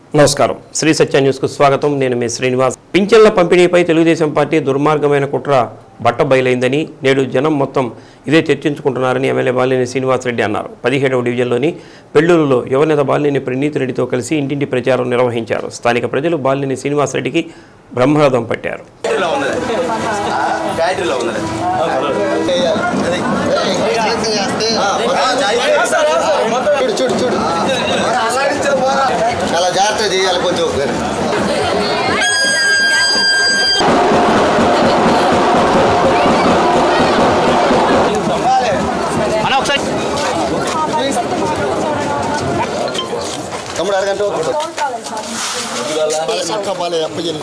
నమస్కారం శ్రీ సత్య న్యూస్కు స్వాగతం నేను మీ శ్రీనివాస్ పింఛన్ల పంపిణీపై తెలుగుదేశం పార్టీ దుర్మార్గమైన కుట్ర బట్ట బయలైందని నేడు జనం మొత్తం ఇదే చర్చించుకుంటున్నారని ఎమ్మెల్యే బాలినేని శ్రీనివాసరెడ్డి అన్నారు పదిహేడవ డివిజన్లోని పెళ్లూరులో యువనేత బాలినేని ప్రణీత్ రెడ్డితో కలిసి ఇంటింటి ప్రచారం నిర్వహించారు స్థానిక ప్రజలు బాలినేని శ్రీనివాసరెడ్డికి బ్రహ్మరథం పట్టారు బ్యాటరీలో ఉన్నది బ్యాటరీలో ఉన్నది చూడు చూడు చూడు చాలా జాగ్రత్త చేయాలి కొంచెం తమ్ముడు అరగంట అక్క బాలే అప్పచెల్లి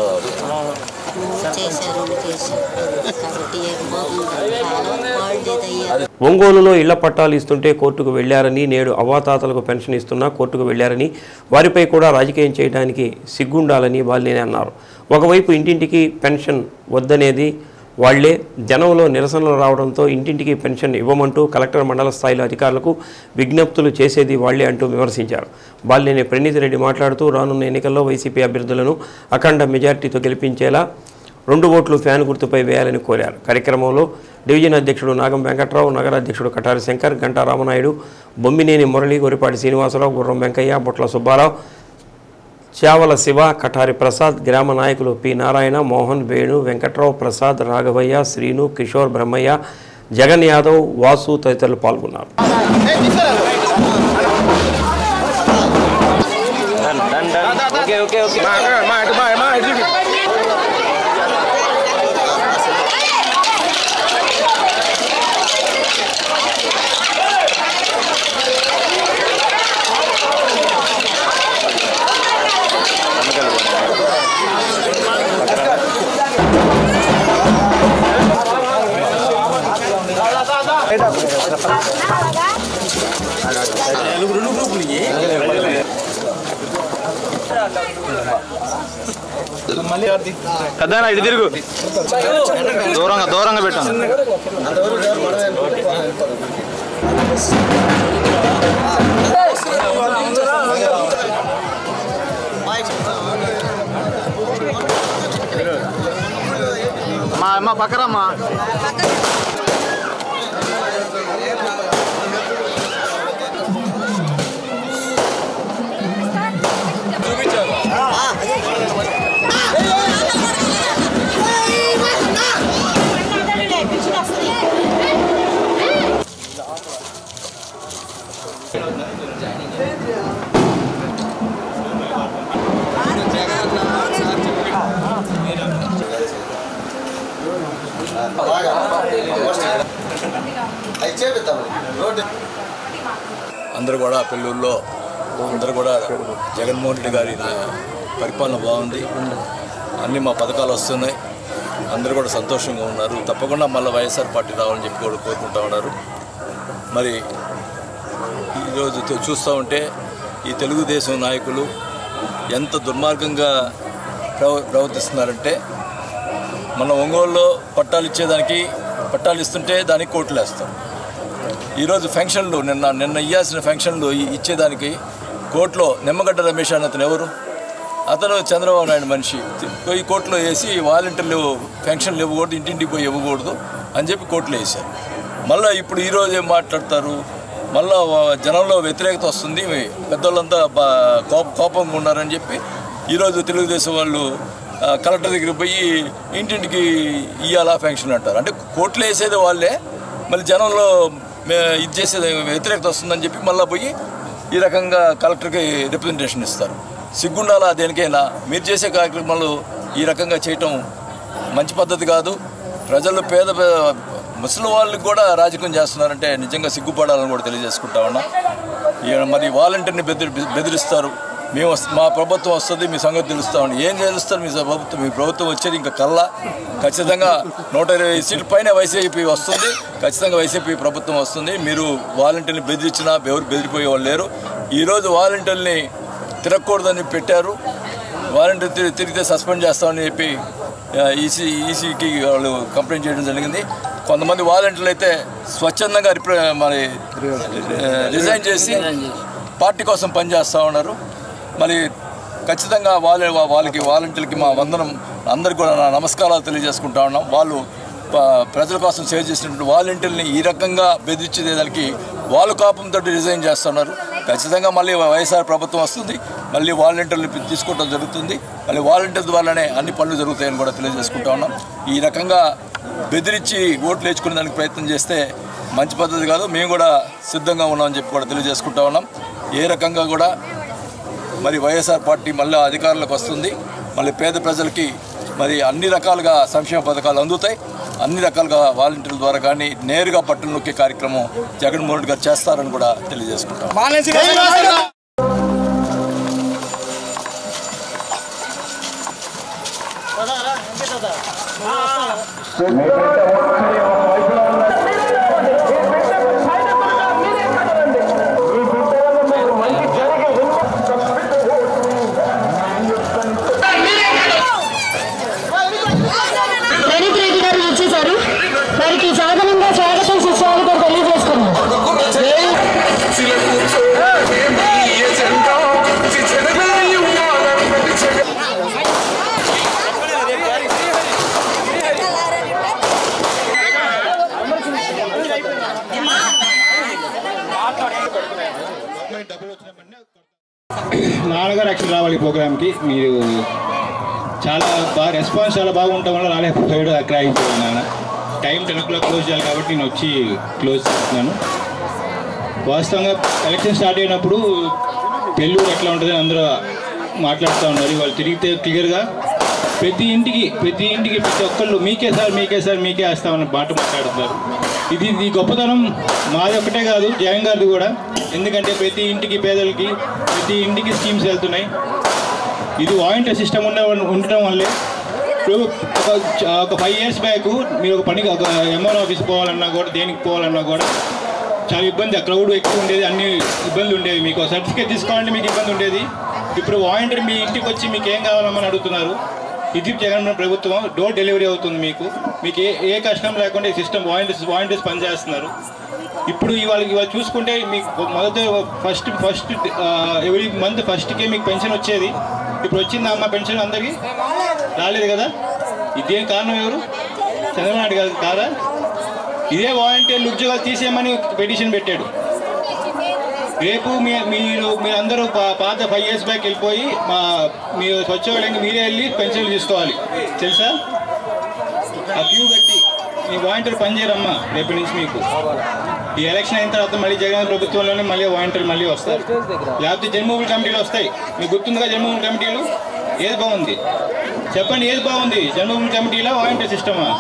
చేశారు చేశారు కాబట్టి ఏం బాగుంది కాలం బాగుండేదయ్యా ఒంగోలులో ఇళ్ల పట్టాలు ఇస్తుంటే కోర్టుకు వెళ్లారని నేడు అవ్వాతాతలకు పెన్షన్ ఇస్తున్నా కోర్టుకు వెళ్లారని వారిపై కూడా రాజకీయం చేయడానికి సిగ్గుండాలని బాలినేని అన్నారు ఒకవైపు ఇంటింటికి పెన్షన్ వద్దనేది వాళ్లే జనంలో నిరసనలు రావడంతో ఇంటింటికి పెన్షన్ ఇవ్వమంటూ కలెక్టర్ మండల స్థాయిలో అధికారులకు విజ్ఞప్తులు చేసేది వాళ్లే అంటూ విమర్శించారు బాలినేని ప్రణీత్ రెడ్డి మాట్లాడుతూ రానున్న ఎన్నికల్లో వైసీపీ అభ్యర్థులను అఖండ మెజార్టీతో గెలిపించేలా రెండు ఓట్లు ఫ్యాన్ గుర్తుపై వేయాలని కోరారు కార్యక్రమంలో డివిజన్ అధ్యక్షుడు నాగం వెంకట్రావు నగర అధ్యక్షుడు కటారి శంకర్ గంటా రామనాయుడు బొమ్మినేని మురళి గొరిపాటి శ్రీనివాసరావు గుర్రం వెంకయ్య బొట్ల సుబ్బారావు చావల శివ కఠారి ప్రసాద్ గ్రామ నాయకులు పి నారాయణ మోహన్ వేణు వెంకట్రావు ప్రసాద్ రాఘవయ్య శ్రీను కిషోర్ బ్రహ్మయ్య జగన్ యాదవ్ వాసు తదితరులు పాల్గొన్నారు పెద్దనా ఇటు తిరుగు దూరంగా దూరంగా పెట్టాను మా అమ్మ పక్కరమ్మా అది చేపిద్దాం రోడ్డు అందరూ కూడా పెళ్ళూరులో అందరూ కూడా జగన్మోహన్ రెడ్డి గారి పరిపాలన బాగుంది అన్ని మా పథకాలు వస్తున్నాయి అందరూ కూడా సంతోషంగా ఉన్నారు తప్పకుండా మళ్ళీ వైఎస్ఆర్ పార్టీ రావాలని చెప్పి కూడా కోరుకుంటా ఉన్నారు మరి ఈరోజు చూ- చూస్తూ ఉంటే ఈ తెలుగుదేశం నాయకులు ఎంత దుర్మార్గంగా ప్రవ ప్రవర్తిస్తున్నారంటే మన ఒంగోలులో పట్టాలు ఇచ్చేదానికి పట్టాలు ఇస్తుంటే దానికి కోట్లు వేస్తారు ఈరోజు ఫంక్షన్లు నిన్న నిన్న ఇవ్వాల్సిన ఫంక్షన్లు ఇ- ఇచ్చేదానికి కోర్టులో నిమ్మగడ్డ రమేష్ అన్న అతను ఎవరు అతను చంద్రబాబు నాయుడు మనిషి పోయి కోర్టులో వేసి వాలంటీర్లు ఫంక్షన్లు ఇవ్వకూడదు ఇంటింటికి పోయి ఇవ్వకూడదు అని చెప్పి కోర్టులో వేశారు మళ్ళీ ఇప్పుడు ఈరోజు ఏం మాట్లాడతారు మళ్ళా వా- జనంలో వ్యతిరేకత వస్తుంది పెద్దోళ్ళంతా బా కోప కోపంగా ఉన్నారని చెప్పి ఈరోజు తెలుగుదేశం వాళ్ళు ఆ, కలెక్టర్ దగ్గరికి పోయి ఇంటింటికి ఇయ్యాలా ఫంక్షన్ అంటారు అంటే కోర్టులో వేసేది వాళ్ళే మళ్ళీ జనంలో మే- ఇది చేసేది వ్యతిరేకత వస్తుందని చెప్పి మళ్ళీ పోయి ఈ రకంగా కలెక్టర్కి రిప్రజెంటేషన్ ఇస్తారు సిగ్గుండాలా దేనికైనా మీరు చేసే కార్యక్రమాలు ఈ రకంగా చేయటం మంచి పద్ధతి కాదు ప్రజలు పేద పే- ముసలి వాళ్ళకి కూడా రాజకీయం చేస్తున్నారంటే నిజంగా సిగ్గుపడాలని కూడా తెలియజేసుకుంటా ఉన్నా ఈయన మరి వాలంటీర్ని బెదిరి బెదిరిస్తారు మేము వస్- మా ప్రభుత్వం వస్తుంది మీ సంగతి తెలుస్తామని ఏం తెలుస్తారు మీ ప్రభుత్వం మీ ప్రభుత్వం వచ్చేది ఇంకా కల్లా ఖచ్చితంగా నూట ఇరవై సీట్ల పైన వైసీపీ వస్తుంది ఖచ్చితంగా వైసీపీ ప్రభుత్వం వస్తుంది మీరు వాలంటీర్ని బెదిరించినా ఎవరు బెదిరిపోయే వాళ్ళు లేరు ఈరోజు వాలంటీర్ని తిరగకూడదని పెట్టారు వాలంటీర్ తిరిగి తిరిగితే సస్పెండ్ చేస్తామని చెప్పి ఈసీ ఈసీకి వాళ్ళు కంప్లైంట్ చేయడం జరిగింది కొంతమంది వాలంటీర్లు అయితే స్వచ్ఛందంగా రిప్ర మరి రిజైన్ చేసి పార్టీ కోసం పనిచేస్తూ ఉన్నారు మరి ఖచ్చితంగా వాళ్ళ వాళ్ళకి వాలంటీర్లకి మా వందనం అందరికీ కూడా నా నమస్కారాలు తెలియజేసుకుంటా ఉన్నాం వాళ్ళు ప- ప్రజల కోసం సేవ చేసినటువంటి వాలంటీర్ని ఈ రకంగా బెదిరించేదానికి వాళ్ళు కాపంతో రిజైన్ చేస్తున్నారు ఖచ్చితంగా మళ్ళీ వైఎస్ఆర్ ప్రభుత్వం వస్తుంది మళ్ళీ వాలంటీర్లు తీసుకోవడం జరుగుతుంది మళ్ళీ వాలంటీర్ ద్వారానే అన్ని పనులు జరుగుతాయని కూడా తెలియజేసుకుంటా ఉన్నాం ఈ రకంగా బెదిరించి ఓట్లు వేసుకునే దానికి ప్రయత్నం చేస్తే మంచి పద్ధతి కాదు మేము కూడా సిద్ధంగా ఉన్నామని చెప్పి కూడా తెలియజేసుకుంటా ఉన్నాం ఏ రకంగా కూడా మరి వైఎస్ఆర్ పార్టీ మళ్ళీ అధికారంలోకి వస్తుంది మళ్ళీ పేద ప్రజలకి మరి అన్ని రకాలుగా సంక్షేమ పథకాలు అందుతాయి అన్ని రకాలుగా వాలంటీర్ల ద్వారా కానీ నేరుగా పట్టణ నొక్కే కార్యక్రమం జగన్మోహన్ రెడ్డి గారు చేస్తారని కూడా తెలియజేసుకుంటాం ప్రణీత్ రెడ్డి గారు వచ్చేసారు వారికి సాధనంగా స్వాగతం సుస్వాగతం తెలియజేసుకున్నాం నాన్నగారు యాక్చువల్ రావాలి ఈ ప్రోగ్రామ్కి మీరు చాలా బాగా రెస్పాన్స్ చాలా బాగుండటం వల్ల రాలేకపోయాడు ఆక్రయించాడు నాన్న time ten o'clock close చేయాలి కాబట్టి నేను వచ్చి క్లోజ్ చేస్తున్నాను వాస్తవంగా ఎలక్షన్ స్టార్ట్ అయినప్పుడు పెళ్ళూరు ఎట్లా ఉంటుంది అందరూ మాట్లాడుతూ ఉన్నారు వాళ్ళు తిరిగితే క్లియర్గా ప్రతి ఇంటికి ప్రతి ఇంటికి ప్రతి ఒక్కళ్ళు మీకే సార్ మీకే సార్ మీకే వేస్తామన్న మాట మాట్లాడుతున్నారు ఇది ఇది గొప్పతనం మాది ఒక్కటే కాదు జగన్ గారిది కూడా ఎందుకంటే ప్రతి ఇంటికి పేదలకి ప్రతి ఇంటికి స్కీమ్స్ వెళ్తున్నాయి ఇది వాలంటీర్ సిస్టమ్ ఉన్న ఉండటం వల్లే ఇప్పుడు ఒక ఒక ఫైవ్ ఇయర్స్ బ్యాక్ మీరు ఒక పనికి ఒక ఎంఆర్ ఆఫీస్ పోవాలన్నా కూడా దేనికి పోవాలన్నా కూడా చాలా ఇబ్బంది ఆ క్రౌడ్ ఎక్కువ ఉండేది అన్ని ఇబ్బందులు ఉండేవి మీకు సర్టిఫికేట్ తీసుకోవాలంటే మీకు ఇబ్బంది ఉండేది ఇప్పుడు వాలంటీర్ మీ ఇంటికి వచ్చి మీకు ఏం కావాలమ్మని అడుగుతున్నారు ఇది జగన్ ప్రభుత్వం డోర్ డెలివరీ అవుతుంది మీకు మీకు ఏ ఏ కష్టం లేకుండా ఈ సిస్టమ్ వాలంటీర్స్ వాలంటీర్స్ పనిచేస్తున్నారు ఇప్పుడు ఇవాళ ఇవాళ చూసుకుంటే మీకు మొదట ఫస్ట్ ఫస్ట్ ఎవ్రీ మంత్ ఫస్ట్కే మీకు పెన్షన్ వచ్చేది ఇప్పుడు వచ్చిందా అమ్మ పెన్షన్ అందరికీ రాలేదు కదా ఇదేం కారణం ఎవరు చంద్రబాబు నాయుడు గారు కాదా ఇదే వాలంటీర్లు ఉద్యోగాలు తీసేయమని పిటిషన్ పెట్టాడు రేపు మీ మీరు మీరందరూ పా- పాత ఫైవ్ ఇయర్స్ బ్యాక్ వెళ్ళిపోయి మా మీరు స్వచ్ఛవాలయంకి మీరే వెళ్ళి పెన్షన్లు తీసుకోవాలి తెలుసా ఆ క్యూ పెట్టి మీ వాలంటీర్ పనిచేయరమ్మా రేపటి నుంచి మీకు ఈ ఎలక్షన్ అయిన తర్వాత మళ్ళీ జగన్ ప్రభుత్వంలోనే మళ్ళీ వాలంటీర్లు మళ్ళీ వస్తారు లేకపోతే జన్మభూమి కమిటీలు వస్తాయి మీకు గుర్తుందిగా జన్మభూమి కమిటీలు ఏది బాగుంది చెప్పండి ఏది బాగుంది జన్మభూమి కమిటీలో వాలంటీర్ సిస్టమా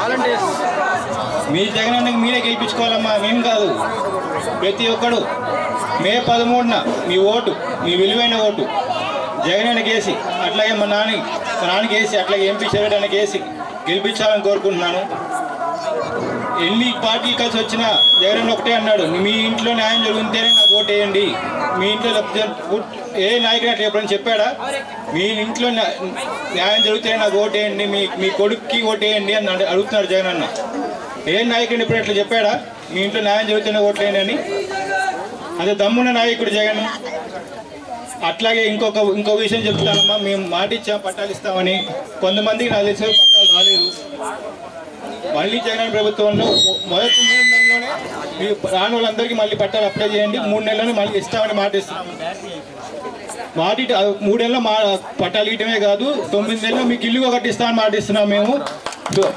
మీ జగన్ అన్నకి మీరే గెలిపించుకోవాలమ్మా మేము కాదు ప్రతి ఒక్కడు మే పదమూడున మీ ఓటు మీ విలువైన ఓటు జగన్ అన్నకి వేసి అట్లాగే మా నాని మా నాన్నకి వేసి అట్లాగే ఎంపీ చేరడానికి వేసి గెలిపించాలని కోరుకుంటున్నాను ఎన్ని పార్టీలు కలిసి వచ్చినా జగన్ అన్న ఒకటే అన్నాడు మీ ఇంట్లో న్యాయం జరుగుతుంటేనే నాకు ఓటు వేయండి మీ ఇంట్లో లేకపోతే పుట్- ఏ నాయకుడు అట్లా ఎప్పుడైనా చెప్పాడా మీ ఇంట్లో న్యా- న్యాయం జరిగితేనే నాకు ఓటు వేయండి మీ మీ కొడుక్కి ఓటు వేయండి అని అడు- అడుగుతున్నాడు జగన్ అన్న ఏ నాయకుడిని ఇప్పుడు అట్లా చెప్పాడా మీ ఇంట్లో న్యాయం జరుగుతూనే ఓట్లు వేయండి అని అదే దమ్మున్న నాయకుడు జగన్ అట్లాగే ఇంకొక ఇంకో విషయం చెప్తానమ్మా మేము మాట ఇచ్చాం పట్టాలు ఇస్తామని కొంతమందికి నాకు తెలిసిన పట్టాలు రాలేదు మళ్ళీ జగన్ ప్రభుత్వంలో మొదటి మూడు నెలల్లోనే మీ రాని వాళ్ళందరికీ మళ్ళీ పట్టాలు అప్లై చేయండి మూడు నెలల్లోనే మళ్ళీ ఇస్తామని మాట ఇస్తాం మాట ఇట- మూడు నెలల్లో మా పట్టాలు ఇయటమే కాదు తొమ్మిది నెలల్లో మీకు ఇల్లు ఒకటి ఇస్తామని మాట ఇస్తున్నాం మేము సో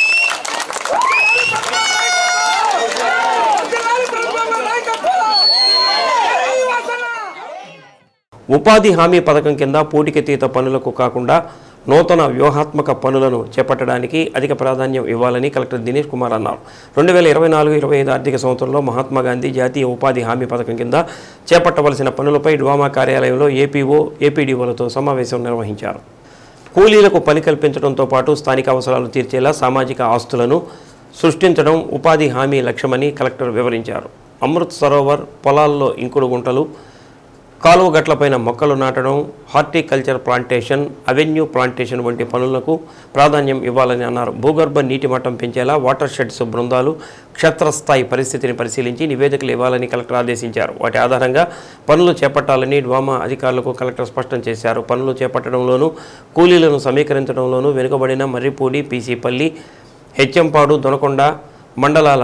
ఉపాధి హామీ పథకం కింద పూటికతీత పనులకు కాకుండా నూతన వ్యూహాత్మక పనులను చేపట్టడానికి అధిక ప్రాధాన్యం ఇవ్వాలని కలెక్టర్ దినేష్ కుమార్ అన్నారు రెండు వేల ఇరవై నాలుగు ఇరవై ఐదు ఆర్థిక సంవత్సరంలో మహాత్మా గాంధీ జాతీయ ఉపాధి హామీ పథకం కింద చేపట్టవలసిన పనులపై డ్వామా కార్యాలయంలో ఏపీఓ ఏపీడీఓలతో సమావేశం నిర్వహించారు కూలీలకు పని కల్పించడంతో పాటు స్థానిక అవసరాలు తీర్చేలా సామాజిక ఆస్తులను సృష్టించడం ఉపాధి హామీ లక్ష్యమని కలెక్టర్ వివరించారు అమృత్ సరోవర్ పొలాల్లో ఇంకుడు గుంటలు కాలువ గట్లపైన మొక్కలు నాటడం హార్టికల్చర్ ప్లాంటేషన్ అవెన్యూ ప్లాంటేషన్ వంటి పనులకు ప్రాధాన్యం ఇవ్వాలని అన్నారు భూగర్భ నీటి మట్టం పెంచేలా వాటర్ షెడ్స్ బృందాలు క్షేత్రస్థాయి పరిస్థితిని పరిశీలించి నివేదికలు ఇవ్వాలని కలెక్టర్ ఆదేశించారు వాటి ఆధారంగా పనులు చేపట్టాలని డ్వామా అధికారులకు కలెక్టర్ స్పష్టం చేశారు పనులు చేపట్టడంలోనూ కూలీలను సమీకరించడంలోనూ వెనుకబడిన మర్రిపూడి పీసీపల్లి హెచ్ఎంపాడు దొనకొండ మండలాల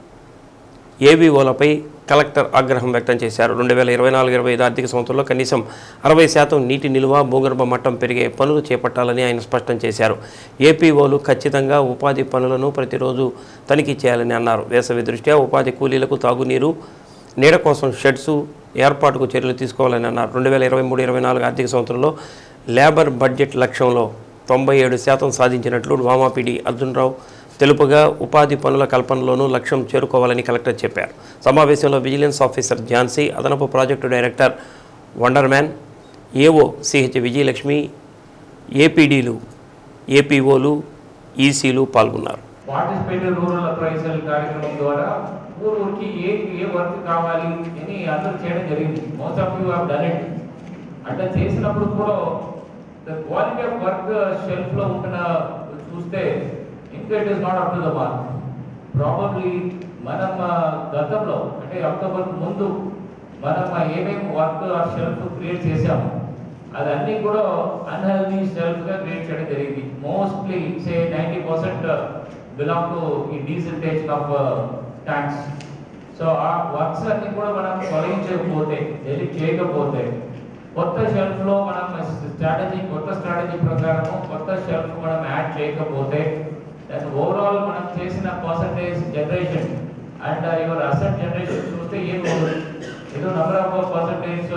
ఏబీఓలపై కలెక్టర్ ఆగ్రహం వ్యక్తం చేశారు రెండు వేల ఇరవై నాలుగు ఇరవై ఐదు ఆర్థిక సంవత్సరంలో కనీసం అరవై శాతం నీటి నిల్వ భూగర్భ మట్టం పెరిగే పనులు చేపట్టాలని ఆయన స్పష్టం చేశారు ఏపీఓలు ఖచ్చితంగా ఉపాధి పనులను ప్రతిరోజు తనిఖీ చేయాలని అన్నారు వేసవి దృష్ట్యా ఉపాధి కూలీలకు తాగునీరు నీడ కోసం షెడ్స్ ఏర్పాటుకు చర్యలు తీసుకోవాలని అన్నారు రెండు వేల ఇరవై మూడు ఇరవై నాలుగు ఆర్థిక సంవత్సరంలో లేబర్ బడ్జెట్ లక్ష్యంలో తొంభై ఏడు శాతం సాధించినట్లు వామాపిడి అర్జునరావు తెలుపుగా ఉపాధి పనుల కల్పనలోనూ లక్ష్యం చేరుకోవాలని కలెక్టర్ చెప్పారు సమావేశంలో విజిలెన్స్ ఆఫీసర్ ఝాన్సీ అదనపు ప్రాజెక్టు డైరెక్టర్ వండర్మ్యాన్ ఏఓ సిహెచ్ విజయలక్ష్మి ఏపీడీలు ఏపీఓలు ఈసీలు పాల్గొన్నారు పార్టిసిపేటివ్ రూరల్ అప్రైజల్ కార్యక్రమం ద్వారా ఊరు ఊరికి ఏ ఏ వర్క్ కావాలి అని అందరూ చేయడం జరిగింది most of you have done it అట్లా చేసినప్పుడు కూడా ద క్వాలిటీ ఆఫ్ వర్క్ షెల్ఫ్ లో ఉంటున్న చూస్తే ఇంకా it is not up to the mark probably మనం ఆ, గతంలో అంటే అక్టోబర్ ముందు మనం ఆ ఏమేమి వర్క్ ఆ షెల్ఫ్ క్రియేట్ చేశాము అదన్నీ కూడా అన్హెల్దీ సెల్ఫ్ గా క్రియేట్ చేయడం జరిగింది mostly say ninety percent belong to ఈ డీసెంటేషన్ ఆఫ్ ట్యాంక్స్ సో ఆ వర్క్స్ అన్ని కూడా మనం తొలగించకపోతే డెలిట్ చేయకపోతే కొత్త షెల్ఫ్ లో మనం స్ట్రాటజీ కొత్త స్ట్రాటజీ ప్రకారము కొత్త షెల్ఫ్ మనం యాడ్ చేయకపోతే దాని ఓవరాల్ మనం చేసిన percentage generation and your asset generation చూస్తే ఏం ఉండదు ఏదో number of percentage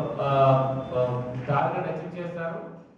target achieve చేస్తారు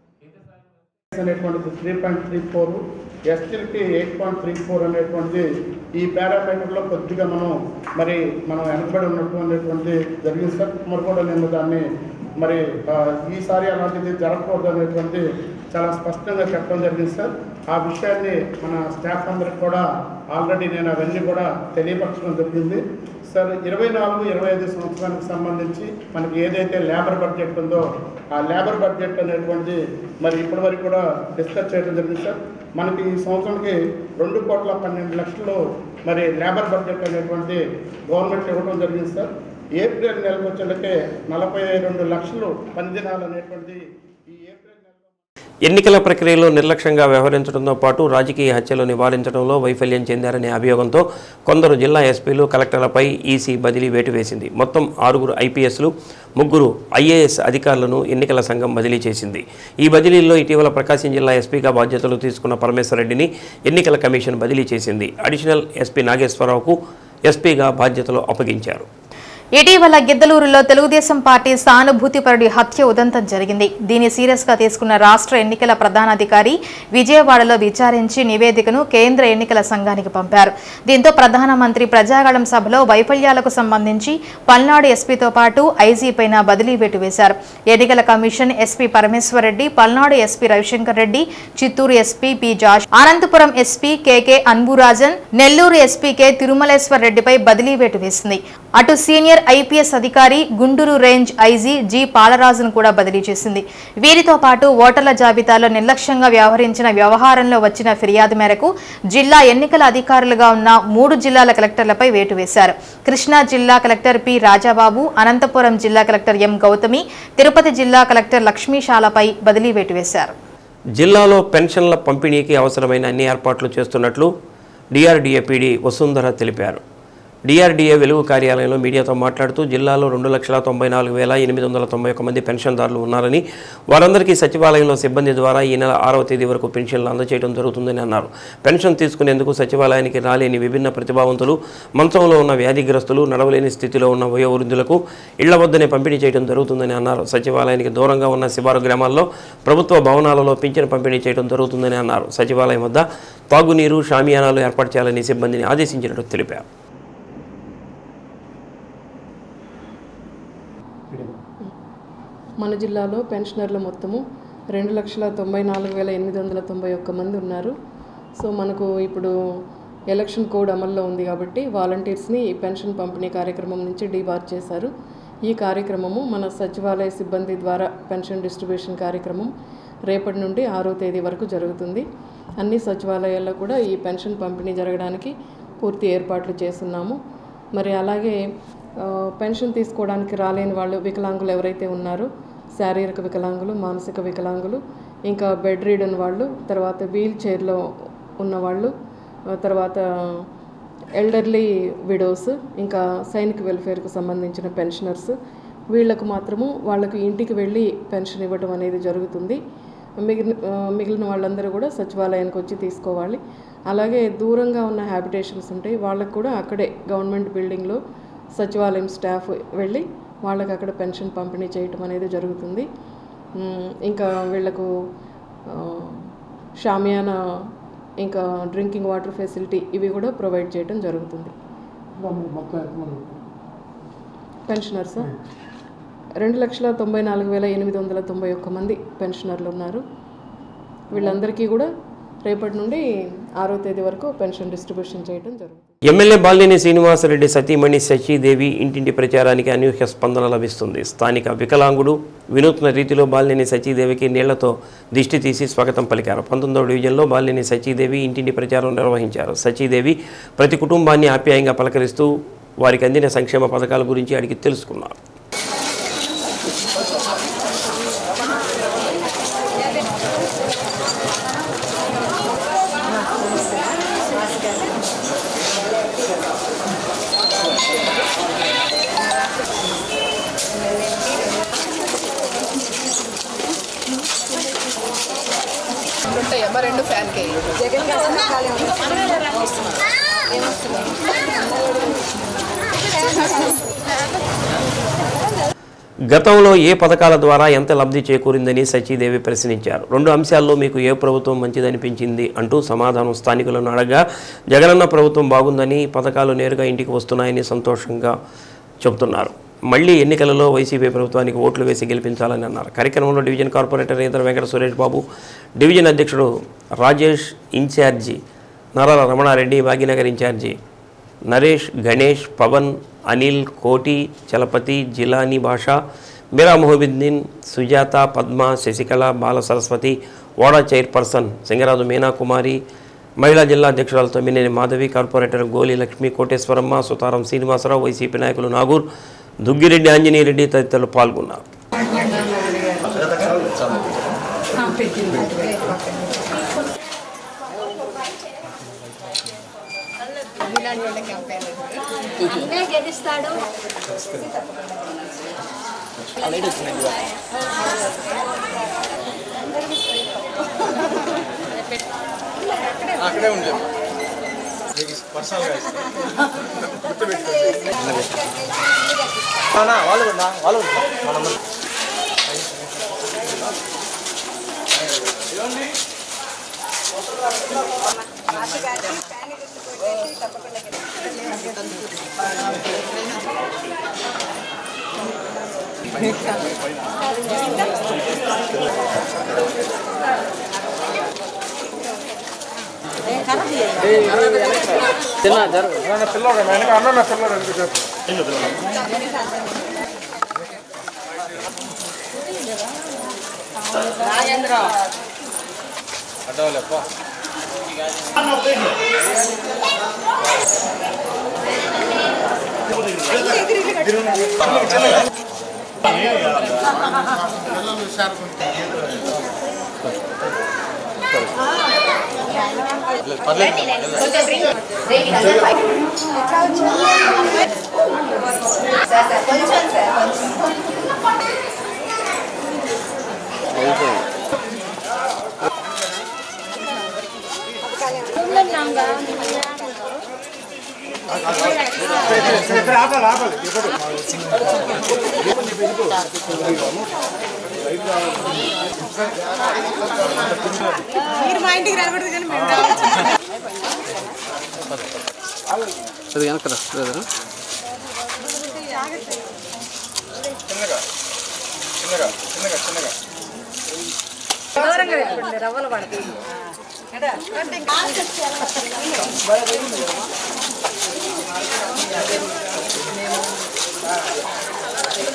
అనేటువంటిది త్రీ పాయింట్ త్రీ ఫోర్ ఎస్టీలకి ఎయిట్ పాయింట్ త్రీ ఫోర్ అనేటువంటిది ఈ పారామీటర్లో కొద్దిగా మనం మరి మనం వెనకబడి ఉన్నట్టు అనేటువంటి జరిగింది సార్ మరి కూడా నేను దాన్ని మరి ఆ, ఈసారి అలాంటిది జరగకూడదు అనేటువంటి చాలా స్పష్టంగా చెప్పడం జరిగింది సార్ ఆ విషయాన్ని మన స్టాఫ్ అందరికి కూడా ఆల్రెడీ నేను అవన్నీ కూడా తెలియపరచడం జరిగింది సార్ ఇరవై నాలుగు ఇరవై ఐదు సంవత్సరానికి సంబంధించి మనకి ఏదైతే లేబర్ బడ్జెట్ ఉందో ఆ లేబర్ బడ్జెట్ అనేటువంటి మరి ఇప్పటి వరకు కూడా డిస్కస్ చేయడం జరిగింది సార్ మనకి ఈ సంవత్సరానికి రెండు కోట్ల పన్నెండు లక్షలు మరి లేబర్ బడ్జెట్ అనేటువంటి గవర్నమెంట్ ఇవ్వడం జరిగింది సార్ ఏప్రిల్ నెలకు వచ్చేటకే నలభై రెండు లక్షలు పనిదినాలు అనేటువంటి ఈ ఏప్రిల్ నెలలో ఎన్నికల ప్రక్రియలో నిర్లక్ష్యంగా వ్యవహరించడంతో పాటు రాజకీయ హత్యలు నివారించడంలో వైఫల్యం చెందారనే అభియోగంతో కొందరు జిల్లా ఎస్పీలు కలెక్టర్లపై ఈసీ బదిలీ వేటు వేసింది మొత్తం ఆరుగురు ఐపీఎస్లు ముగ్గురు ఐఏఎస్ అధికారులను ఎన్నికల సంఘం బదిలీ చేసింది ఈ బదిలీల్లో ఇటీవల ప్రకాశం జిల్లా ఎస్పీగా బాధ్యతలు తీసుకున్న పరమేశ్వర రెడ్డిని ఎన్నికల కమిషన్ బదిలీ చేసింది అడిషనల్ ఎస్పీ నాగేశ్వరరావుకు ఎస్పీగా బాధ్యతలు అప్పగించారు ఇటీవల గిద్దలూరులో తెలుగుదేశం పార్టీ సానుభూతిపరుడి హత్య ఉదంతం జరిగింది దీన్ని సీరియస్ గా తీసుకున్న రాష్ట్ర ఎన్నికల ప్రధానాధికారి విజయవాడలో విచారించి నివేదికను కేంద్ర ఎన్నికల సంఘానికి పంపారు దీంతో ప్రధానమంత్రి ప్రజాగళం సభలో వైఫల్యాలకు సంబంధించి పల్నాడు ఎస్పీతో పాటు ఐజీ పైన బదిలీ వేటు వేశారు ఎన్నికల commission SP Parameswarareddy Palnadu SP Ravishankar Reddy Chittoor SP P Josh Anantapur SP KK Anburajan Nellore SP K Tirumaleswar రెడ్డిపై బదిలీ వేటు వేసింది అటు సీనియర్ ఐపీఎస్ అధికారి గుంటూరు రేంజ్ ఐజీ జి పాలరాజును కూడా బదిలీ చేసింది వీరితో పాటు ఓటర్ల జాబితాలో నిర్లక్ష్యంగా వ్యవహరించిన వ్యవహారంలో వచ్చిన ఫిర్యాదు మేరకు జిల్లా ఎన్నికల అధికారులుగా ఉన్న మూడు జిల్లాల కలెక్టర్లపై వేటు వేశారు కృష్ణా జిల్లా కలెక్టర్ పి రాజాబాబు అనంతపురం జిల్లా కలెక్టర్ ఎం గౌతమి తిరుపతి జిల్లా కలెక్టర్ లక్ష్మీశాలపై బదిలీ వేటు వేశారు జిల్లాలో పెన్షన్ల పంపిణీకి అవసరమైన అన్ని ఏర్పాట్లు చేస్తున్నట్లు డిఆర్డీఏ పీడీ వసుంధర తెలిపారు డిఆర్డీఏ వెలుగు కార్యాలయంలో మీడియాతో మాట్లాడుతూ జిల్లాలో రెండు లక్షల తొంభై నాలుగు వేల ఎనిమిది వందల తొంభై ఒక్క మంది పెన్షన్దారులు ఉన్నారని వారందరికీ సచివాలయంలో సిబ్బంది ద్వారా ఈ నెల ఆరవ తేదీ వరకు పెన్షన్లు అందజేయడం జరుగుతుందని అన్నారు పెన్షన్ తీసుకునేందుకు సచివాలయానికి రాలేని విభిన్న ప్రతిభావంతులు మంచంలో ఉన్న వ్యాధిగ్రస్తులు నడవలేని స్థితిలో ఉన్న వయోవృద్ధులకు ఇళ్ల వద్దనే పంపిణీ చేయడం జరుగుతుందని అన్నారు సచివాలయానికి దూరంగా ఉన్న శివారు గ్రామాల్లో ప్రభుత్వ భవనాలలో పింఛను పంపిణీ చేయడం జరుగుతుందని అన్నారు సచివాలయం వద్ద తాగునీరు షామియానాలు ఏర్పాటు చేయాలని సిబ్బందిని ఆదేశించినట్టు తెలిపారు మన జిల్లాలో పెన్షనర్లు మొత్తము రెండు లక్షల తొంభై నాలుగు వేల ఎనిమిది వందల తొంభై ఒక్క మంది ఉన్నారు సో మనకు ఇప్పుడు ఎలక్షన్ కోడ్ అమల్లో ఉంది కాబట్టి వాలంటీర్స్ని ఈ పెన్షన్ పంపిణీ కార్యక్రమం నుంచి డీబార్ చేశారు ఈ కార్యక్రమము మన సచివాలయ సిబ్బంది ద్వారా పెన్షన్ డిస్ట్రిబ్యూషన్ కార్యక్రమం రేపటి నుండి ఆరో తేదీ వరకు జరుగుతుంది అన్ని సచివాలయాల్లో కూడా ఈ పెన్షన్ పంపిణీ జరగడానికి పూర్తి ఏర్పాట్లు చేస్తున్నాము మరి అలాగే ఆ, పెన్షన్ తీసుకోవడానికి రాలేని వాళ్ళు వికలాంగులు ఎవరైతే ఉన్నారో శారీరక వికలాంగులు మానసిక వికలాంగులు ఇంకా బెడ్ రీడన్ వాళ్ళు తర్వాత వీల్ చైర్లో ఉన్నవాళ్ళు ఆ తర్వాత ఎల్డర్లీ విడోస్ ఇంకా సైనిక్ వెల్ఫేర్కు సంబంధించిన పెన్షనర్స్ వీళ్ళకు మాత్రము వాళ్ళకు ఇంటికి వెళ్ళి పెన్షన్ ఇవ్వడం అనేది జరుగుతుంది మిగిలిన ఆ, మిగిలిన వాళ్ళందరూ కూడా సచివాలయానికి వచ్చి తీసుకోవాలి అలాగే దూరంగా ఉన్న హ్యాబిటేషన్స్ ఉంటాయి వాళ్ళకు కూడా అక్కడే గవర్నమెంట్ బిల్డింగ్లో సచివాలయం స్టాఫ్ వెళ్ళి వాళ్ళకి అక్కడ పెన్షన్ పంపిణీ చేయటం అనేది జరుగుతుంది ఉమ్, ఇంకా వీళ్ళకు ఆ, షామియానా ఇంకా డ్రింకింగ్ వాటర్ ఫెసిలిటీ ఇవి కూడా ప్రొవైడ్ చేయడం జరుగుతుంది పెన్షనర్స్ రెండు లక్షల తొంభై నాలుగు వేల ఎనిమిది వందల తొంభై ఒక్క మంది పెన్షనర్లు ఉన్నారు వీళ్ళందరికీ కూడా రేపటి నుండి ఆరో తేదీ వరకు పెన్షన్ డిస్ట్రిబ్యూషన్ చేయడం జరుగుతుంది ఎమ్మెల్యే బాలినేని శ్రీనివాసరెడ్డి సతీమణి శశిదేవి ఇంటింటి ప్రచారానికి అనూహ్య స్పందన లభిస్తుంది స్థానిక వికలాంగుడు వినూత్న రీతిలో బాలినేని సచీదేవికి నీళ్లతో దిష్టి తీసి స్వాగతం పలికారు పంతొమ్మిదవ డివిజన్లో బాలినేని సచీదేవి ఇంటింటి ప్రచారం నిర్వహించారు సచీదేవి ప్రతి కుటుంబాన్ని ఆప్యాయంగా పలకరిస్తూ వారికి అందిన సంక్షేమ పథకాల గురించి అడిగి తెలుసుకున్నారు ఉంటాయమ్మా రెండు ఫ్యాన్కి జగన్ గతంలో ఏ పథకాల ద్వారా ఎంత లబ్ధి చేకూరిందని సచీదేవి ప్రశ్నించారు రెండు అంశాల్లో మీకు ఏ ప్రభుత్వం మంచిదనిపించింది అంటూ సమాధానం స్థానికులను అడగా జగనన్న ప్రభుత్వం బాగుందని పథకాలు నేరుగా ఇంటికి వస్తున్నాయని సంతోషంగా చెబుతున్నారు మళ్ళీ ఎన్నికలలో వైసీపీ ప్రభుత్వానికి ఓట్లు వేసి గెలిపించాలని అన్నారు కార్యక్రమంలో డివిజన్ కార్పొరేటర్ ఇతర వెంకట సురేష్ బాబు డివిజన్ అధ్యక్షుడు రాజేష్ ఇన్ఛార్జి నరాల రమణారెడ్డి భాగ్యనగర్ ఇన్ఛార్జి నరేష్ గణేష్ పవన్ అనిల్ కోటి చలపతి జిలానీ భాష మీరా మొహబిద్దీన్ సుజాత పద్మ శశికళ బాల సరస్వతి ఓడా చైర్పర్సన్ సింగరాజు మీనాకుమారి మహిళా జిల్లా అధ్యక్షురాలు తమ్మినేని మాధవి కార్పొరేటర్ గోలి లక్ష్మి కోటేశ్వరమ్మ సుతారం శ్రీనివాసరావు వైసీపీ నాయకులు నాగూర్ దుగ్గిరెడ్డి ఆంజనేయరెడ్డి తదితరులు పాల్గొన్నారు ఈయనే గెలుస్తాడు అక్కడే ఉంది పర్సనల్గా వాళ్ళు కూడా వాళ్ళు మనం పిల్లడు వెనక అన్న పిల్లడు ఎందుకు చెప్పు అడ్డవాళ్ళప్ప మీరు మా ఇంటికి రాకూడదు కానీ మేము అది వెనక రా చిన్నగా చిన్నగా చిన్నగా చిన్నగా దూరంగా పెట్టుకోండి రవ్వలు పడతాయి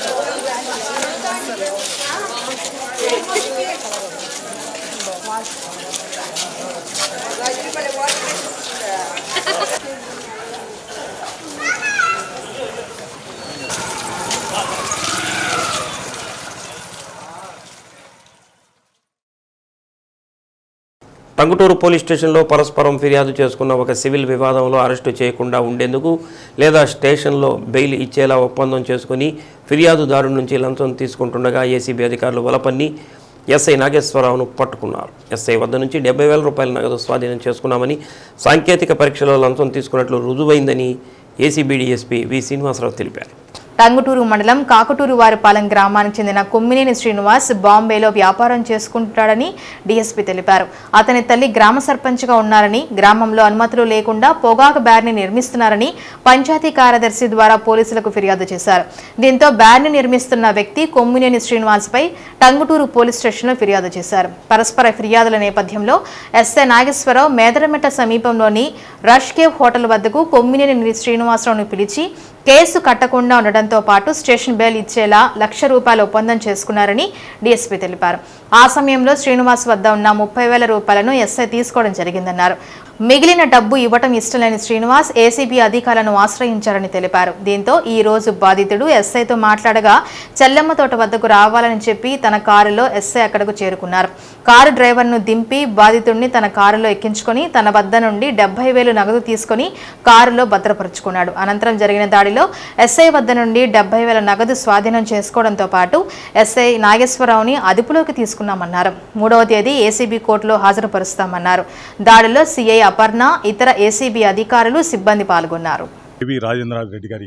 టంగుటూరు పోలీస్ స్టేషన్లో పరస్పరం ఫిర్యాదు చేసుకున్న ఒక సివిల్ వివాదంలో అరెస్టు చేయకుండా ఉండేందుకు లేదా స్టేషన్లో బెయిల్ ఇచ్చేలా ఒప్పందం చేసుకుని ఫిర్యాదుదారు నుంచి లంచం తీసుకుంటుండగా ఏసీబీ అధికారులు వలపన్ని ఎస్ఐ నాగేశ్వరరావును పట్టుకున్నారు ఎస్ఐ వద్ద నుంచి డెబ్బై వేల రూపాయల నగదు స్వాధీనం చేసుకున్నామని సాంకేతిక పరీక్షలో లంచం తీసుకున్నట్లు రుజువైందని ఏసీబీ డీఎస్పీ వి శ్రీనివాసరావు తెలిపారు టంగుటూరు మండలం కాకుటూరు వారిపాలెం గ్రామానికి చెందిన కొమ్మినేని శ్రీనివాస్ బాంబేలో వ్యాపారం చేసుకుంటాడని డీఎస్పీ తెలిపారు అతని తల్లి గ్రామ సర్పంచ్గా ఉన్నారని గ్రామంలో అనుమతులు లేకుండా పొగాకు బ్యార్ని నిర్మిస్తున్నారని పంచాయతీ కార్యదర్శి ద్వారా పోలీసులకు ఫిర్యాదు చేశారు దీంతో బ్యార్ని నిర్మిస్తున్న వ్యక్తి కొమ్మినేని శ్రీనివాస్పై టంగుటూరు పోలీస్ స్టేషన్లో ఫిర్యాదు చేశారు పరస్పర ఫిర్యాదుల నేపథ్యంలో ఎస్ఐ నాగేశ్వరరావు మేదరమెట్ట సమీపంలోని రష్ కేవ్ హోటల్ వద్దకు కొమ్మినేని శ్రీనివాసరావును పిలిచి కేసు కట్టకుండా ఉండడంతో పాటు స్టేషన్ బెయిల్ ఇచ్చేలా లక్ష రూపాయల ఒప్పందం చేసుకున్నారని డీఎస్పీ తెలిపారు ఆ సమయంలో శ్రీనివాస్ వద్ద ఉన్న ముప్పై వేల రూపాయలను ఎస్ఐ తీసుకోవడం జరిగిందన్నారు మిగిలిన డబ్బు ఇవ్వటం ఇష్టం లేని శ్రీనివాస్ ఏసీబీ అధికారులను ఆశ్రయించారని తెలిపారు దీంతో ఈ రోజు బాధితుడు ఎస్ఐతో మాట్లాడగా చెల్లెమ్మ తోట వద్దకు రావాలని చెప్పి తన కారులో ఎస్ఐ అక్కడకు చేరుకున్నారు కారు డ్రైవర్ను దింపి బాధితుడిని తన కారులో ఎక్కించుకొని తన వద్ద నుండి డెబ్బై వేలు నగదు తీసుకొని కారులో భద్రపరుచుకున్నాడు అనంతరం జరిగిన దాడిలో ఎస్ఐ వద్ద నుండి డెబ్బై వేల నగదు స్వాధీనం చేసుకోవడంతో పాటు ఎస్ఐ నాగేశ్వరరావుని అదుపులోకి తీసుకున్నామన్నారు మూడవ తేదీ ఏసీబీ కోర్టులో హాజరుపరుస్తామన్నారు దాడిలో సీఐ అపర్ణ ఇతర ఏసీబీ అధికారులు సిబ్బంది పాల్గొన్నారు వి రాజేంద్ర రెడ్డి గారి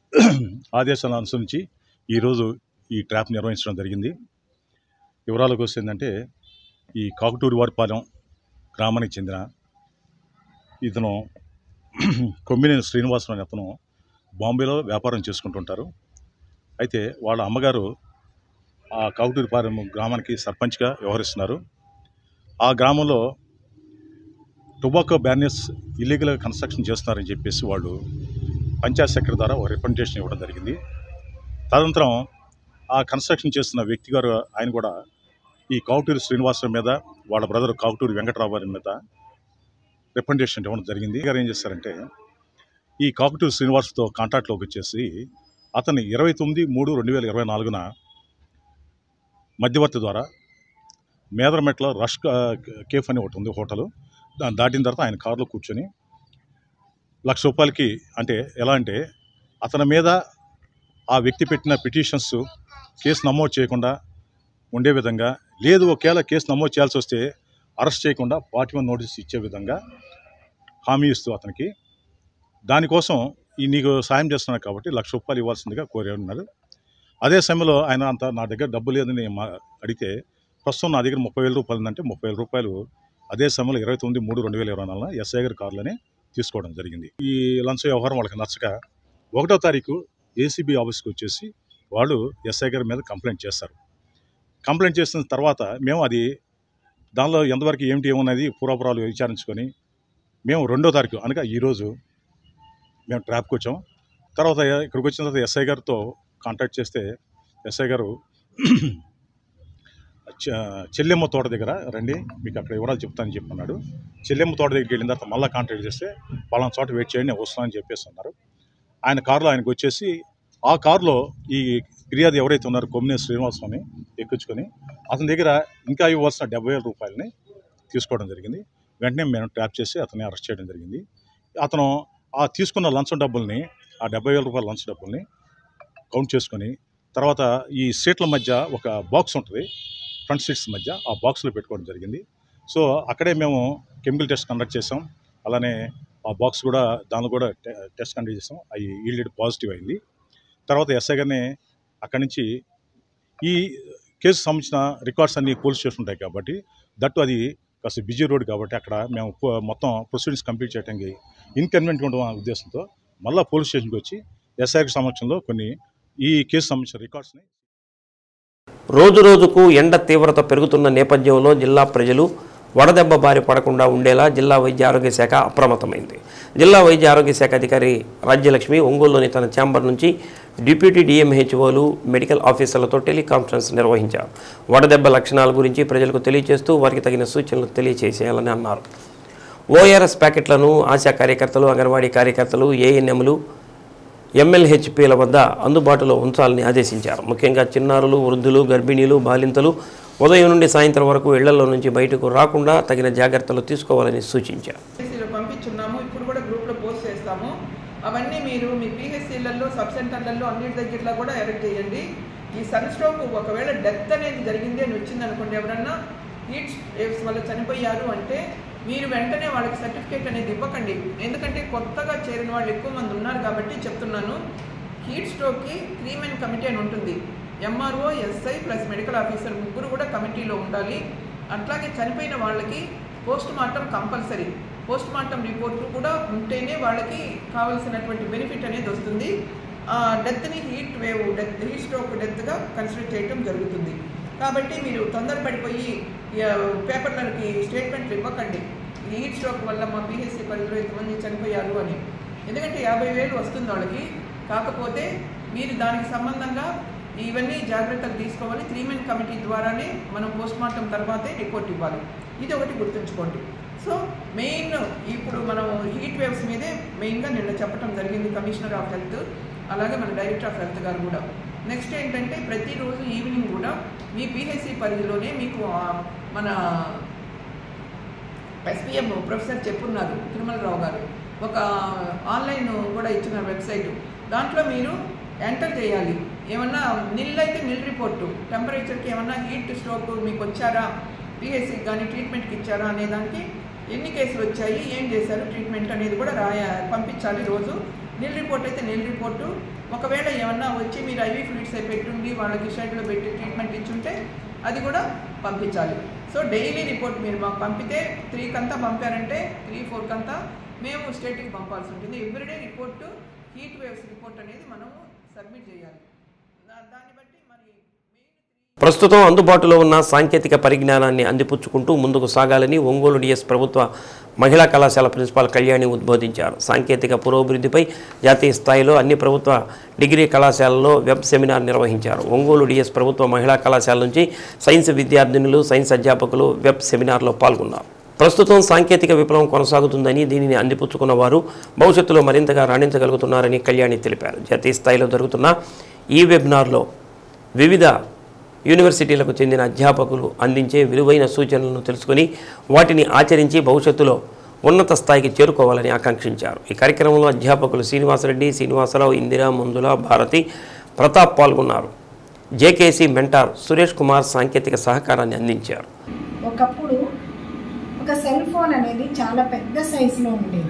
ఆదేశాలను అనుసరించి ఈరోజు ఈ ట్రాప్ నిర్వహించడం జరిగింది వివరాలకు వస్తే ఏంటంటే ఈ కాకుటూరు వారిపాలెం గ్రామానికి చెందిన ఇతను కొమ్మినేని శ్రీనివాసరావు అనే అతను బాంబేలో వ్యాపారం చేసుకుంటుంటారు అయితే వాళ్ళ అమ్మగారు ఆ కాకుటూరు పాలెం గ్రామానికి సర్పంచ్గా వ్యవహరిస్తున్నారు ఆ గ్రామంలో టొబాకో బ్యానర్స్ ఇల్లీగల్గా కన్స్ట్రక్షన్ చేస్తున్నారని చెప్పేసి వాళ్ళు పంచాయత్ సెక్రటరీ ద్వారా ఒక రిప్రజెంటేషన్ ఇవ్వడం జరిగింది తదనంతరం ఆ కన్స్ట్రక్షన్ చేస్తున్న వ్యక్తి గారు ఆయన కూడా ఈ కావుటూరి శ్రీనివాసరావు మీద వాళ్ళ బ్రదర్ కావుటూరి వెంకటరావు గారి మీద రిప్రజెంటేషన్ ఇవ్వడం జరిగింది గారు ఏం చేస్తారంటే ఈ కాకుటూరి శ్రీనివాస్తో కాంటాక్ట్లోకి వచ్చేసి అతన్ని ఇరవై తొమ్మిది మూడు రెండు వేల ఇరవై నాలుగున మధ్యవర్తి ద్వారా మేదరమెట్లో రష్ కేఫ్ అని ఒకటి ఉంది హోటల్ దాన్ని దాటిన తర్వాత ఆయన కారులో కూర్చొని లక్ష రూపాయలకి అంటే ఎలా అంటే అతని మీద ఆ వ్యక్తి పెట్టిన పిటిషన్స్ కేసు నమోదు చేయకుండా ఉండే విధంగా లేదు ఒకవేళ కేసు నమోదు చేయాల్సి వస్తే అరెస్ట్ చేయకుండా పార్టీ వన్ నోటీస్ ఇచ్చే విధంగా హామీ ఇస్తూ అతనికి దానికోసం ఈ నీకు సాయం చేస్తున్నాను కాబట్టి లక్ష రూపాయలు ఇవ్వాల్సిందిగా కోరి ఉన్నారు అదే సమయంలో ఆయన అంత నా దగ్గర డబ్బు లేదని మా అడిగితే ప్రస్తుతం నా దగ్గర ముప్పై వేల రూపాయలు ఉందంటే ముప్పై వేల రూపాయలు అదే సమయంలో ఇరవై తొమ్మిది మూడు రెండు వేల ఇరవై నాలుగున ఎస్ఐ గారి కారులోనే తీసుకోవడం జరిగింది ఈ లంచ్ వ్యవహారం వాళ్ళకి నచ్చక ఒకటో తారీఖు ఏసీబీ ఆఫీస్కి వచ్చేసి వాళ్ళు ఎస్ఐ గారి మీద కంప్లైంట్ చేస్తారు కంప్లైంట్ చేసిన తర్వాత మేము అది దానిలో ఎంతవరకు ఏమిటి ఏమన్నది పూర్వపురాలు విచారించుకొని మేము రెండో తారీఖు అనగా ఈరోజు మేము ట్రాప్కి వచ్చాం తర్వాత ఇక్కడికి వచ్చిన తర్వాత ఎస్ఐ గారితో కాంటాక్ట్ చేస్తే ఎస్ఐ గారు చె- చెల్లెమ్మ తోట దగ్గర రండి మీకు అక్కడ వివరాలు చెప్తానని చెప్పన్నాడు చెల్లెమ్మ తోట దగ్గరికి వెళ్ళిన తర్వాత మళ్ళీ కాంటాక్ట్ చేస్తే పలానా చోట వెయిట్ చేయండి నేను వస్తానని చెప్పేసి అన్నారు ఆయన కారులో ఆయనకు వచ్చేసి ఆ కారులో ఈ ఫిర్యాదు ఎవరైతే ఉన్నారో కొమ్మినే శ్రీనివాసరావుని ఎక్కించుకొని అతని దగ్గర ఇంకా ఇవ్వాల్సిన డెబ్బై వేల రూపాయలని తీసుకోవడం జరిగింది వెంటనే మేము ట్రాప్ చేసి అతన్ని అరెస్ట్ చేయడం జరిగింది అతను ఆ తీసుకున్న లంచం డబ్బుల్ని ఆ డెబ్బై వేల రూపాయల లంచం డబ్బుల్ని కౌంట్ చేసుకొని తర్వాత ఈ సీట్ల మధ్య ఒక బాక్స్ ఉంటుంది ఫ్రంట్ సీట్స్ మధ్య ఆ బాక్స్లో పెట్టుకోవడం జరిగింది సో అక్కడే మేము కెమికల్ టెస్ట్ కండక్ట్ చేసాం అలానే ఆ బాక్స్ కూడా దానిలో కూడా టె- టెస్ట్ కండక్ట్ చేసాం అవి ఈల్డెడ్ పాజిటివ్ అయింది తర్వాత ఎస్ఐ గారిని అక్కడి నుంచి ఈ కేసు సంబంధించిన రికార్డ్స్ అన్ని పోలీస్ స్టేషన్ ఉంటాయి కాబట్టి దట్టు అది కాస్త బిజీ రోడ్ కాబట్టి అక్కడ మేము పో- మొత్తం ప్రొసీడింగ్స్ కంప్లీట్ చేయడానికి ఇన్కన్వీనియంట్ ఉండడం అనే ఉద్దేశంతో మళ్ళీ పోలీస్ స్టేషన్కి వచ్చి ఎస్ఐ గారి సమక్షంలో కొన్ని ఈ కేసు సంబంధించిన రికార్డ్స్ని రోజు రోజుకు ఎండ తీవ్రత పెరుగుతున్న నేపథ్యంలో జిల్లా ప్రజలు వడదెబ్బ బారి పడకుండా ఉండేలా జిల్లా వైద్య ఆరోగ్య శాఖ అప్రమత్తమైంది జిల్లా వైద్య ఆరోగ్య శాఖ అధికారి రాజ్యలక్ష్మి ఒంగోలులోని తన ఛాంబర్ నుంచి డిప్యూటీ డిఎంహెచ్ఓలు మెడికల్ ఆఫీసర్లతో టెలికాన్ఫరెన్స్ నిర్వహించారు వడదెబ్బ లక్షణాల గురించి ప్రజలకు తెలియజేస్తూ వారికి తగిన సూచనలు తెలియజేసేయాలని అన్నారు ఓఆర్ఎస్ ప్యాకెట్లను ఆశా కార్యకర్తలు అంగన్వాడీ కార్యకర్తలు ఏఎన్ఎంలు ఎంఎల్హెచ్పిల వద్ద అందుబాటులో ఉంచాలని ఆదేశించారు ముఖ్యంగా చిన్నారులు వృద్ధులు గర్భిణీలు బాలింతలు ఉదయం నుండి సాయంత్రం వరకు ఇళ్లలో నుంచి బయటకు రాకుండా తగిన జాగ్రత్తలు తీసుకోవాలని సూచించారు పిహెచ్సిలో పంపించున్నాము ఇప్పుడు కూడా గ్రూప్లో పోస్ట్ చేస్తాము అవన్నీ మీరు మీ పిహెచ్సిలలో సబ్ సెంటర్లలో అన్నిటి దగ్గరలో కూడా ఎరెక్ట్ చేయండి ఈ సన్ స్ట్రోక్ ఒకవేళ డెత్ అనేది జరిగింది అని వచ్చింది అనుకోండి ఎవరన్నా హీట్ వేవ్స్ వల్ల చనిపోయారు అంటే మీరు వెంటనే వాళ్ళకి సర్టిఫికేట్ అనేది ఇవ్వకండి ఎందుకంటే కొత్తగా చేరిన వాళ్ళు ఎక్కువ మంది ఉన్నారు కాబట్టి చెప్తున్నాను హీట్ స్ట్రోక్కి త్రీ మెన్ కమిటీ అని ఉంటుంది MRO SI plus medical officer ముగ్గురు కూడా కమిటీలో ఉండాలి అట్లాగే చనిపోయిన వాళ్ళకి post mortem compulsory post mortem report కూడా ఉంటేనే వాళ్ళకి కావాల్సినటువంటి బెనిఫిట్ అనేది వస్తుంది డెత్ని heat wave death heat stroke డెత్గా కన్సిడర్ చేయటం జరుగుతుంది కాబట్టి మీరు తొందరపడిపోయి ఆ, పేపర్లకి స్టేట్మెంట్లు ఇవ్వకండి ఈ హీట్ స్ట్రోక్ వల్ల మా పిహెచ్సి పరిధిలో ఇంతమంది చనిపోయారు అని ఎందుకంటే యాభై వేలు వస్తుంది వాళ్ళకి కాకపోతే మీరు దానికి సంబంధంగా ఇవన్నీ జాగ్రత్తలు తీసుకోవాలి త్రీ మెన్ కమిటీ ద్వారానే మనం పోస్ట్ మార్టం తర్వాతే రిపోర్ట్ ఇవ్వాలి ఇది ఒకటి గుర్తుంచుకోండి సో మెయిన్ ఇప్పుడు మనం హీట్ వేవ్స్ మీదే మెయిన్గా నిన్న చెప్పడం జరిగింది కమిషనర్ ఆఫ్ హెల్త్ అలాగే మన డైరెక్టర్ ఆఫ్ హెల్త్ గారు కూడా నెక్స్ట్ ఏంటంటే ప్రతిరోజు ఈవినింగ్ కూడా మీ పిహెచ్సి పరిధిలోనే మీకు ఆ, మన ఎస్పీఎం ప్రొఫెసర్ చెప్పున్నారు తిరుమలరావు గారు ఒక ఆన్లైన్ కూడా ఇచ్చిన వెబ్సైట్ దాంట్లో మీరు ఎంటర్ చేయాలి ఏమన్నా నిల్ అయితే నిల్ రిపోర్టు టెంపరేచర్కి ఏమన్నా హీట్ స్ట్రోక్ మీకు వచ్చారా పిహెచ్సికి కానీ ట్రీట్మెంట్కి ఇచ్చారా అనే దానికి ఎన్ని కేసులు వచ్చాయి ఏం చేశారు ట్రీట్మెంట్ అనేది కూడా రాయ పంపించాలి రోజు నిల్ రిపోర్ట్ అయితే నిల్ రిపోర్టు ఒకవేళ ఏమన్నా వచ్చి మీరు ఐవీ ఫ్లూయిడ్స్ అయి పెట్టుండి వాళ్ళకి షెడ్లో పెట్టి ట్రీట్మెంట్ ఇచ్చుంటే అది కూడా పంపించాలి సో డైలీ రిపోర్ట్ మీరు మాకు పంపితే త్రీకి అంతా పంపారంటే త్రీ ఫోర్కి అంతా మేము స్టేట్కి పంపాల్సి ఉంటుంది everyday report heat waves report అనేది మనము సబ్మిట్ చేయాలి దా- దాన్ని బట్టి మరి ప్రస్తుతం అందుబాటులో ఉన్న సాంకేతిక పరిజ్ఞానాన్ని అందిపుచ్చుకుంటూ ముందుకు సాగాలని ఒంగోలు డిఎస్ ప్రభుత్వ మహిళా కళాశాల ప్రిన్సిపాల్ కళ్యాణి ఉద్బోధించారు సాంకేతిక పురోభివృద్ధిపై జాతీయ స్థాయిలో అన్ని ప్రభుత్వ డిగ్రీ కళాశాలలో వెబ్ సెమినార్ నిర్వహించారు ఒంగోలు డిఎస్ ప్రభుత్వ మహిళా కళాశాల నుంచి సైన్స్ విద్యార్థినులు సైన్స్ అధ్యాపకులు వెబ్ సెమినార్లో పాల్గొన్నారు ప్రస్తుతం సాంకేతిక విప్లవం కొనసాగుతుందని దీనిని అందిపుచ్చుకున్న వారు భవిష్యత్తులో మరింతగా రాణించగలుగుతున్నారని కళ్యాణి తెలిపారు జాతీయ స్థాయిలో జరుగుతున్న ఈ వెబినార్లో వివిధ యూనివర్సిటీలకు చెందిన అధ్యాపకులు అందించే విలువైన సూచనలను తెలుసుకొని వాటిని ఆచరించి భవిష్యత్తులో ఉన్నత స్థాయికి చేరుకోవాలని ఆకాంక్షించారు ఈ కార్యక్రమంలో అధ్యాపకులు శ్రీనివాసరెడ్డి శ్రీనివాసరావు ఇందిరా మందుల భారతి ప్రతాప్ పాల్గొన్నారు జేకేసీ మెంటార్ సురేష్ కుమార్ సాంకేతిక సహకారాన్ని అందించారు ఒకప్పుడు ఒక సెల్ ఫోన్ అనేది చాలా పెద్ద సైజులో ఉండేది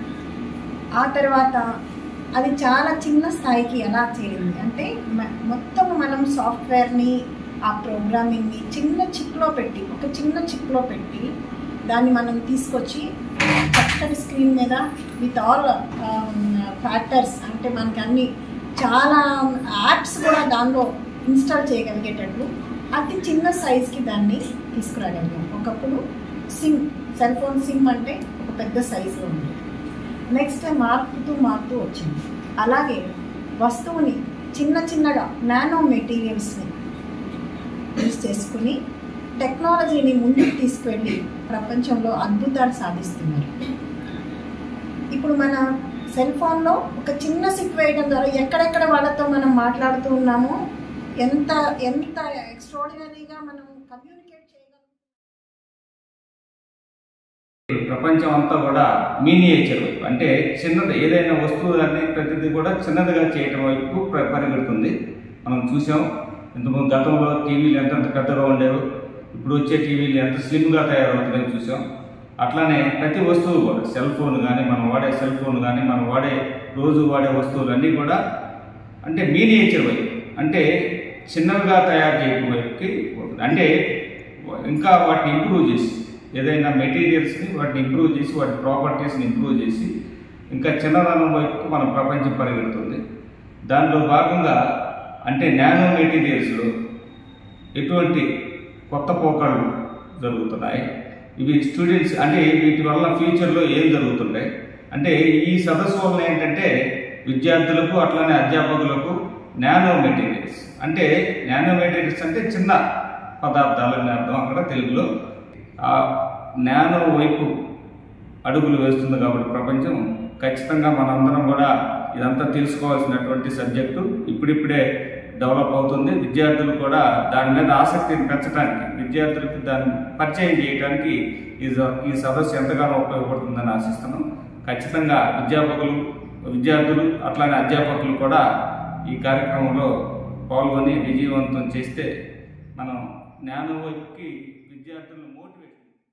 ఆ తర్వాత అది చాలా చిన్న స్థాయికి ఎలా చేరింది అంటే మ- మొత్తం మనం సాఫ్ట్వేర్ని ఆ ప్రోగ్రామింగ్ని చిన్న చిప్లో పెట్టి ఒక చిన్న చిప్లో పెట్టి దాన్ని మనం తీసుకొచ్చి చక్కటి స్క్రీన్ మీద విత్ ఆల్ ఫ్యాక్టర్స్ అంటే మనకి అన్ని చాలా యాప్స్ కూడా దానిలో ఇన్స్టాల్ చేయగలిగేటట్లు అతి చిన్న సైజ్కి దాన్ని తీసుకురాగలిగాం ఒకప్పుడు సిమ్ సెల్ ఫోన్ సిమ్ అంటే ఒక పెద్ద సైజులో ఉంది నెక్స్ట్ మారుతూ మారుతూ వచ్చింది అలాగే వస్తువుని చిన్న చిన్నగా నానో మెటీరియల్స్ని యూజ్ చేసుకుని టెక్నాలజీని ముందుకు తీసుకువెళ్ళి ప్రపంచంలో అద్భుతాలు సాధిస్తున్నారు ఇప్పుడు మన సెల్ ఫోన్లో ఒక చిన్న సిప్ వేయడం ద్వారా ఎక్కడెక్కడ వాళ్ళతో మనం మాట్లాడుతూ ఉన్నామో ఎంత ఎంత ఎక్స్ట్రాడినరీగా మనం కమ్యూనికేట్ ప్రపంచం అంతా కూడా మీనియేచర్ వైపు అంటే చిన్నది ఏదైనా వస్తువులన్నీ ప్రతిదీ కూడా చిన్నదిగా చేయటం వైపు ప్ర- పరిగెడుతుంది మనం చూసాం ఇంతకుముందు గతంలో టీవీలు ఎంత ఎంత పెద్దగా ఉండేవి ఇప్పుడు వచ్చే టీవీలు ఎంత స్లిమ్గా తయారవుతున్నాయో చూసాం అట్లానే ప్రతి వస్తువు కూడా సెల్ ఫోన్ కానీ మనం వాడే సెల్ ఫోన్ కానీ మనం వాడే రోజు వాడే వస్తువులన్నీ కూడా అంటే మీనియేచర్ వైపు అంటే చిన్నవిగా తయారు చేయడం వైపుకి పోతుంది. అంటే ఇంకా వాటిని ఇంప్రూవ్ చేసి ఏదైనా మెటీరియల్స్ని వాటిని ఇంప్రూవ్ చేసి వాటి ప్రాపర్టీస్ని ఇంప్రూవ్ చేసి ఇంకా చిన్నదనం వైపు మన ప్రపంచం పరిగెడుతుంది దానిలో భాగంగా అంటే నానో మెటీరియల్స్లో ఎటువంటి కొత్త పోకళ్ళు జరుగుతున్నాయి ఇవి స్టూడెంట్స్ అంటే వీటి వల్ల ఫ్యూచర్లో ఏం జరుగుతుంటాయి అంటే ఈ సదస్సు వల్ల ఏంటంటే విద్యార్థులకు అట్లానే అధ్యాపకులకు నానో మెటీరియల్స్ అంటే నానో మెటీరియల్స్ అంటే చిన్న పదార్థాలు అని అర్థం అక్కడ తెలుగులో ఆ నానో వైపు అడుగులు వేస్తుంది కాబట్టి ప్రపంచం ఖచ్చితంగా మనందరం కూడా ఇదంతా తెలుసుకోవాల్సినటువంటి సబ్జెక్టు ఇప్పుడిప్పుడే డెవలప్ అవుతుంది విద్యార్థులు కూడా దాని మీద ఆసక్తిని పెంచడానికి విద్యార్థులకు దాన్ని పరిచయం చేయడానికి ఈ స- ఈ సదస్సు ఎంతగానో ఉపయోగపడుతుందని ఆశిస్తున్నాం ఖచ్చితంగా అధ్యాపకులు విద్యార్థులు అట్లానే అధ్యాపకులు కూడా ఈ కార్యక్రమంలో పాల్గొని విజయవంతం చేస్తే మనం జ్ఞానం వైపుకి విద్యార్థులను మోటివేట్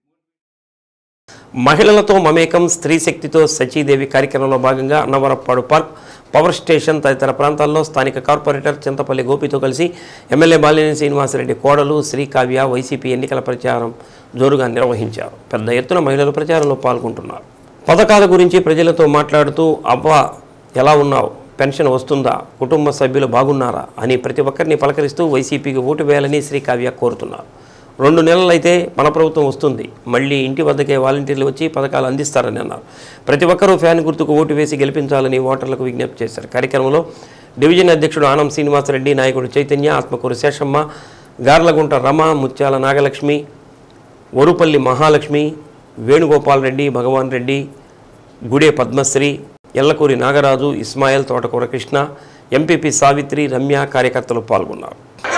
మహిళలతో మమేకం స్త్రీ శక్తితో సచీదేవి కార్యక్రమంలో భాగంగా అన్నవరప్పాడు పార్క్ పవర్ స్టేషన్ తదితర ప్రాంతాల్లో స్థానిక కార్పొరేటర్ చింతపల్లి గోపితో కలిసి ఎమ్మెల్యే బాలినేని శ్రీనివాసరెడ్డి కోడలు శ్రీకావ్య వైసీపీ ఎన్నికల ప్రచారం జోరుగా నిర్వహించారు పెద్ద ఎత్తున మహిళలు ప్రచారంలో పాల్గొంటున్నారు పథకాల గురించి ప్రజలతో మాట్లాడుతూ అవ్వ ఎలా ఉన్నావు పెన్షన్ వస్తుందా కుటుంబ సభ్యులు బాగున్నారా అని ప్రతి ఒక్కరిని పలకరిస్తూ వైసీపీకి ఓటు వేయాలని శ్రీకావ్య కోరుతున్నారు రెండు నెలలైతే మన ప్రభుత్వం వస్తుంది మళ్ళీ ఇంటి వద్దకే వాలంటీర్లు వచ్చి పథకాలు అందిస్తారని అన్నారు ప్రతి ఒక్కరూ ఫ్యాన్ గుర్తుకు ఓటు వేసి గెలిపించాలని ఓటర్లకు విజ్ఞప్తి చేశారు కార్యక్రమంలో డివిజన్ అధ్యక్షుడు ఆనం శ్రీనివాసరెడ్డి నాయకుడు చైతన్య ఆత్మకూరు శేషమ్మ గార్లగుంట రమ ముత్యాల నాగలక్ష్మి ఒరుపల్లి మహాలక్ష్మి వేణుగోపాల్ రెడ్డి భగవాన్ రెడ్డి గుడే పద్మశ్రీ ఎల్లకూరి నాగరాజు ఇస్మాయిల్ తోటకూర కృష్ణ ఎంపీపీ సావిత్రి రమ్య కార్యకర్తలు పాల్గొన్నారు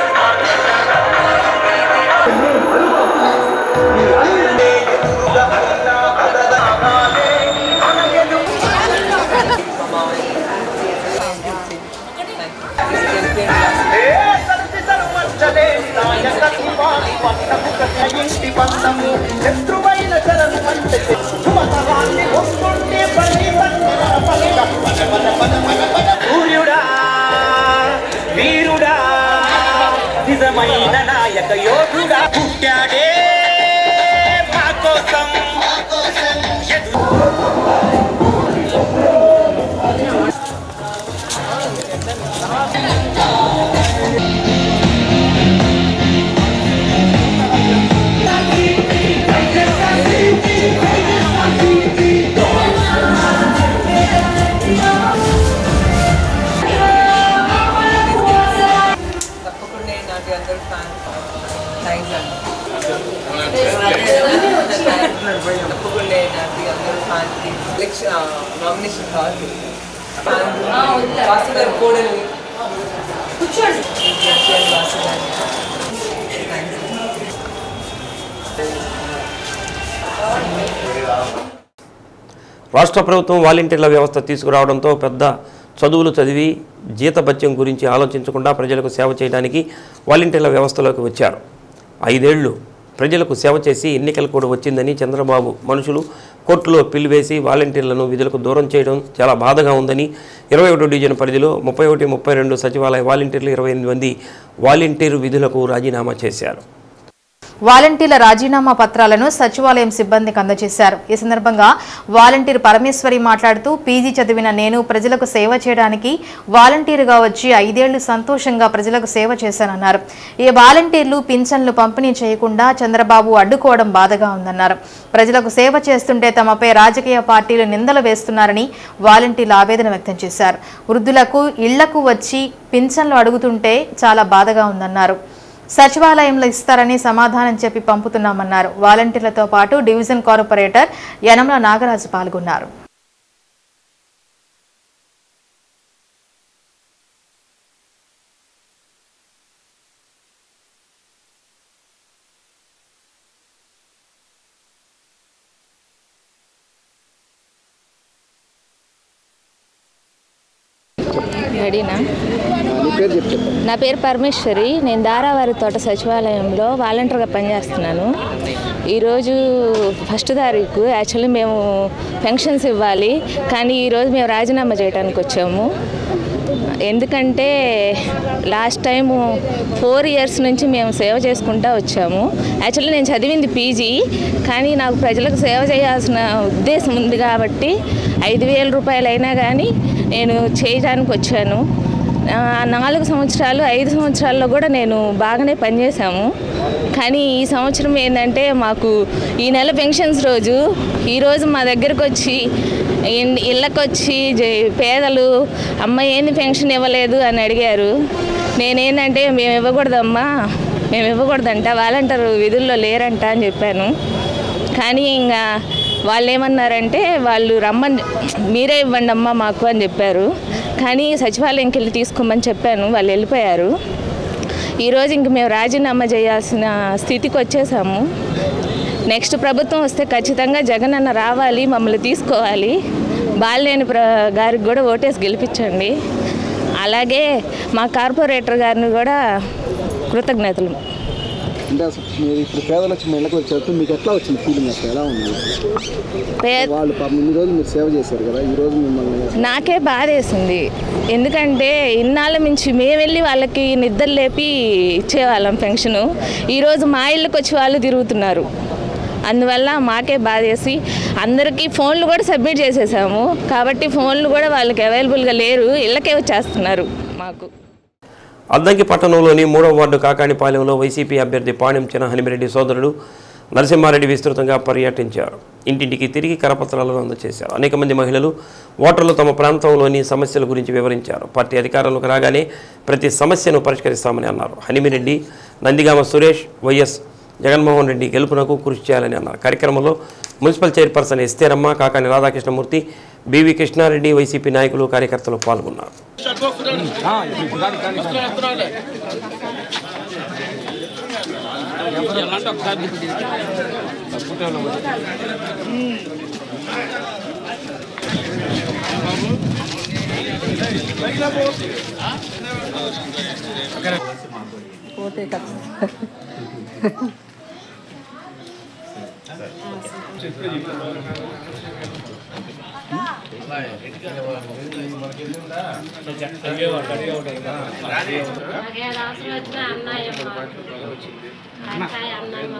సూర్యుడా వీరుడా నిజమైన నాయక యోధుడా పుట్టాడే మా కోసం తప్పకుండా నాటి అందరూ ఫ్యాన్ థ్యాంక్స్ అండి తప్పకుండా నాటి అందరూ ఫ్యాన్కి ఎలక్షన్ నామినేషన్ కాదు వాసు గారు కోడలు కూర్చోండి వాసు గారు రాష్ట్ర ప్రభుత్వం వాలంటీర్ల వ్యవస్థ తీసుకురావడంతో పెద్ద చదువులు చదివి జీతభత్యం గురించి ఆలోచించకుండా ప్రజలకు సేవ చేయడానికి వాలంటీర్ల వ్యవస్థలోకి వచ్చారు ఐదేళ్లు ప్రజలకు సేవ చేసి ఎన్నికలు కూడా వచ్చిందని చంద్రబాబు మనుషులు కోర్టులో పిలివేసి వాలంటీర్లను విధులకు దూరం చేయడం చాలా బాధగా ఉందని ఇరవై ఒకటో డివిజన్ పరిధిలో ముప్పై ఒకటి ముప్పై రెండు సచివాలయ వాలంటీర్లు ఇరవై ఎనిమిది మంది వాలంటీరు విధులకు రాజీనామా చేశారు వాలంటీర్ల రాజీనామా పత్రాలను సచివాలయం సిబ్బందికి అందజేశారు ఈ సందర్భంగా వాలంటీర్ పరమేశ్వరి మాట్లాడుతూ పీజీ చదివిన నేను ప్రజలకు సేవ చేయడానికి వాలంటీరుగా వచ్చి ఐదేళ్లు సంతోషంగా ప్రజలకు సేవ చేశానన్నారు ఈ వాలంటీర్లు పింఛన్లు పంపిణీ చేయకుండా చంద్రబాబు అడ్డుకోవడం బాధగా ఉందన్నారు ప్రజలకు సేవ చేస్తుంటే తమపై రాజకీయ పార్టీలు నిందలు వేస్తున్నారని వాలంటీర్లు ఆవేదన వ్యక్తం చేశారు వృద్ధులకు ఇళ్లకు వచ్చి పింఛన్లు అడుగుతుంటే చాలా బాధగా ఉందన్నారు సచివాలయంలో ఇస్తారని సమాధానం చెప్పి పంపుతున్నామన్నారు వాలంటీర్లతో పాటు డివిజన్ కార్పొరేటర్ యనమల నాగరాజు పాల్గొన్నారు రెడీనా నా పేరు పరమేశ్వరి నేను దారావారి తోట సచివాలయంలో వాలంటీర్గా పనిచేస్తున్నాను ఈరోజు ఫస్ట్ తారీఖు యాక్చువల్లీ మేము పెన్షన్స్ ఇవ్వాలి కానీ ఈరోజు మేము రాజీనామా చేయడానికి వచ్చాము ఎందుకంటే లాస్ట్ టైము ఫోర్ ఇయర్స్ నుంచి మేము సేవ చేసుకుంటూ వచ్చాము యాక్చువల్లీ నేను చదివింది పీజీ కానీ నాకు ప్రజలకు సేవ చేయాల్సిన ఉద్దేశం ఉంది కాబట్టి ఐదు వేల రూపాయలు అయినా కానీ నేను చేయడానికి వచ్చాను ఆ, నాలుగు సంవత్సరాలు ఐదు సంవత్సరాల్లో కూడా నేను బాగానే పనిచేశాము కానీ ఈ సంవత్సరం ఏంటంటే మాకు ఈ నెల పెన్షన్స్ రోజు ఈరోజు మా దగ్గరకు వచ్చి ఇన్- ఇళ్ళకొచ్చి జై- పేదలు అమ్మ ఏంది పెన్షన్ ఇవ్వలేదు అని అడిగారు నేనేంటంటే మేము ఇవ్వకూడదమ్మా మేము ఇవ్వకూడదంట వాలంటీర్ విధుల్లో లేరంట అని చెప్పాను కానీ ఇంకా వాళ్ళు ఏమన్నారంటే వాళ్ళు రమ్మని మీరే ఇవ్వండి అమ్మా మాకు అని చెప్పారు కానీ సచివాలయంకి వెళ్ళి తీసుకోమని చెప్పాను వాళ్ళు వెళ్ళిపోయారు ఈరోజు ఇంక మేము రాజీనామా చేయాల్సిన స్థితికి వచ్చేసాము నెక్స్ట్ ప్రభుత్వం వస్తే ఖచ్చితంగా జగన్ అన్న రావాలి మమ్మల్ని తీసుకోవాలి బాలినేని ప్ర గారికి కూడా ఓటేసి గెలిపించండి అలాగే మా కార్పొరేటర్ గారిని కూడా కృతజ్ఞతలు అంటే అసలు మీరు ఇప్పుడు పేదలు వచ్చి మీ ఇళ్ళకి వచ్చారు మీకు ఎట్లా వచ్చింది ఫీలింగ్ అసలు ఎలా ఉంది వాళ్ళు పాపం ఇన్ని రోజులు మీరు సేవ చేశారు కదా ఈ రోజు మిమ్మల్ని నాకే బాధేసింది ఎందుకంటే ఇన్నాళ్ళ నుంచి మేము వెళ్ళి వాళ్ళకి నిద్ర లేపి ఇచ్చేవాళ్ళం పెన్షను ఈరోజు మా ఇళ్ళకి వచ్చి వాళ్ళు తిరుగుతున్నారు అందువల్ల మాకే బాధేసి అందరికీ ఫోన్లు కూడా సబ్మిట్ చేసేసాము కాబట్టి ఫోన్లు కూడా వాళ్ళకి అవైలబుల్గా లేరు ఇళ్ళకే వచ్చేస్తున్నారు మాకు అద్దంకి పట్టణంలోని మూడవ వార్డు కాకాణిపాలెంలో వైసీపీ అభ్యర్థి పాణ్యం చిన్న హనిమిరెడ్డి సోదరుడు నరసింహారెడ్డి విస్తృతంగా పర్యటించారు ఇంటింటికి తిరిగి కరపత్రాలను అందజేశారు అనేక మంది మహిళలు ఓటర్లు తమ ప్రాంతంలోని సమస్యల గురించి వివరించారు పార్టీ అధికారంలోకి రాగానే ప్రతి సమస్యను పరిష్కరిస్తామని అన్నారు హనిమిరెడ్డి నందిగామ సురేష్ వైఎస్ జగన్మోహన్ రెడ్డి గెలుపునకు కృషి చేయాలని అన్నారు కార్యక్రమంలో municipal chairperson Estheramma Kakani Radhakrishnamurthy BV Krishnareddy YCP నాయకులు కార్యకర్తలు పాల్గొన్నారు పోతే నాకేం అవసరం వచ్చినా అన్నాయమ్మ అంతాయి అన్నాయమ్మ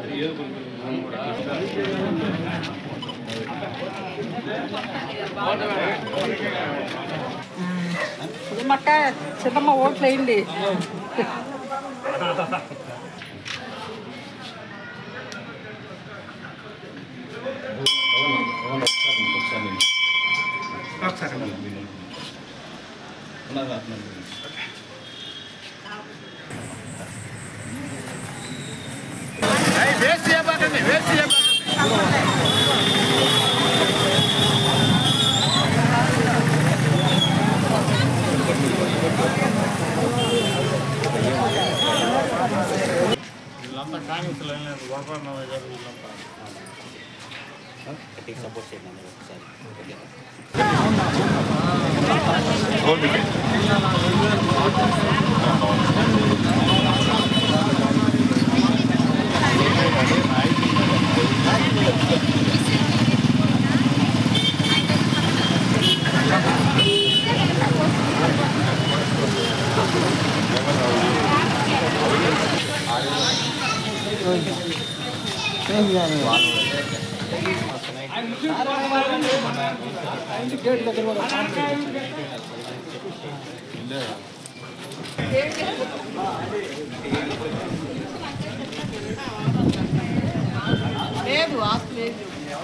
మట్ట చిన్నమ్మ ఓట్లు వేయండి వీళ్ళంతా కాంగ్రెస్ గొడవ గారు వీళ్ళంతా సపోర్ట్ చేయండి ఒకసారి లేదు ఆస్తి లేదు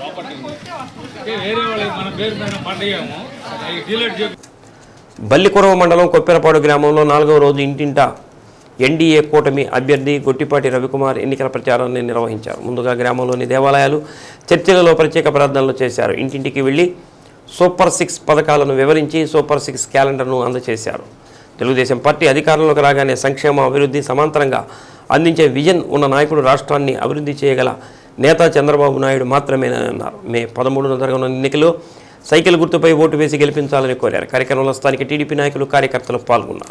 వేరే వాళ్ళకి మన పేరు పైన పడ్డాము డిలీట్ చేసి బల్లికురవ మండలం కొప్పెరపాడు గ్రామంలో నాలుగవ రోజు ఇంటింటా ఎన్డీఏ కూటమి అభ్యర్థి గొట్టిపాటి రవికుమార్ ఎన్నికల ప్రచారాన్ని నిర్వహించారు ముందుగా గ్రామంలోని దేవాలయాలు చర్చిలలో ప్రత్యేక ప్రార్థనలు చేశారు ఇంటింటికి వెళ్ళి సూపర్ సిక్స్ పథకాలను వివరించి సూపర్ సిక్స్ క్యాలెండర్ను అందజేశారు తెలుగుదేశం పార్టీ అధికారంలోకి రాగానే సంక్షేమ అభివృద్ధి సమాంతరంగా అందించే విజన్ ఉన్న నాయకుడు రాష్ట్రాన్ని అభివృద్ధి చేయగల నేత చంద్రబాబు నాయుడు మాత్రమేనని అన్నారు మే పదమూడున జరగనున్న ఎన్నికల్లో సైకిల్ గుర్తుపై ఓటు వేసి గెలిపించాలని కోరారు కార్యక్రమంలో స్థానిక టీడీపీ నాయకులు కార్యకర్తలు పాల్గొన్నారు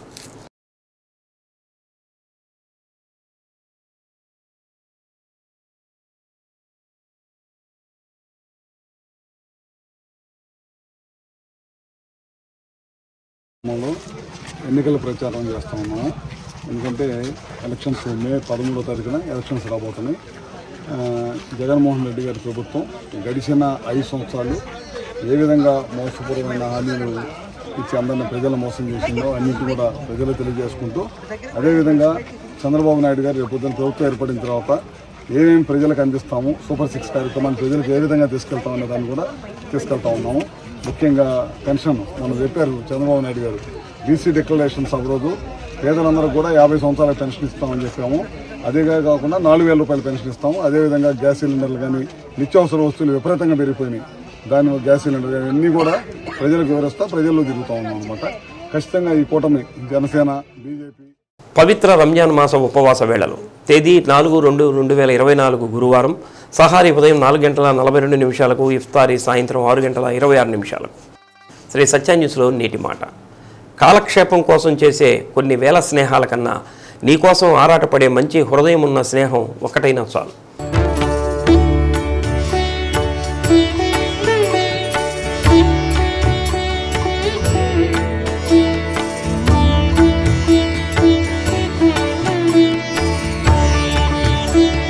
గ్రామంలో ఎన్నికల ప్రచారం చేస్తూ ఉన్నాము ఎందుకంటే ఎలక్షన్స్ మే పదమూడో తారీఖున ఎలక్షన్స్ రాబోతున్నాయి ఆ, జగన్మోహన్ రెడ్డి గారి ప్రభుత్వం గడిచిన ఐదు సంవత్సరాలు ఏ విధంగా మోసపూర్వమైన హామీలు ఇచ్చి అందరిని ప్రజలు మోసం చేసిందో అన్నింటి కూడా ప్రజలు తెలియజేసుకుంటూ అదేవిధంగా చంద్రబాబు నాయుడు గారు రేపు పొద్దున్న ప్రభుత్వం ఏర్పడిన తర్వాత ఏమేమి ప్రజలకు అందిస్తాము సూపర్ సిక్స్ కార్యక్రమాన్ని ప్రజలకు ఏ విధంగా తీసుకెళ్తాం అనే దాన్ని కూడా తీసుకెళ్తా ఉన్నాము ముఖ్యంగా పెన్షన్ మనం చెప్పారు చంద్రబాబు నాయుడు గారు బీసీ డిక్లరేషన్ సభ రోజు పేదలందరూ కూడా యాభై సంవత్సరాల పెన్షన్ ఇస్తామని చెప్పాము అదేగా కాకుండా నాలుగు వేల రూపాయల పెన్షన్ ఇస్తాము అదేవిధంగా గ్యాస్ సిలిండర్లు కానీ నిత్యావసర వస్తువులు విపరీతంగా పెరిగిపోయినాయి దాని గ్యాస్ సిలిండర్ కానీ అన్నీ కూడా ప్రజలకు వివరిస్తా ప్రజల్లో తిరుగుతా ఉన్నాం అనమాట ఖచ్చితంగా ఈ కూటమి జనసేన బీజేపీ పవిత్ర రంజాన్ మాస ఉపవాస వేళలు తేదీ నాలుగు రెండు రెండు వేల ఇరవై నాలుగు గురువారం సహారీ ఉదయం నాలుగు గంటల నలభై రెండు నిమిషాలకు ఇఫ్తారీ సాయంత్రం ఆరు గంటల ఇరవై ఆరు నిమిషాలకు శ్రీ సత్య న్యూస్లో నేటి మాట కాలక్షేపం కోసం చేసే కొన్ని వేల స్నేహాల కన్నా నీకోసం ఆరాటపడే మంచి హృదయం ఉన్న స్నేహం ఒకటైనా చాలు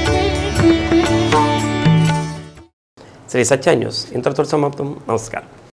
శ్రీ సత్య న్యూస్ ఇంతటితో సమాప్తం నమస్కారం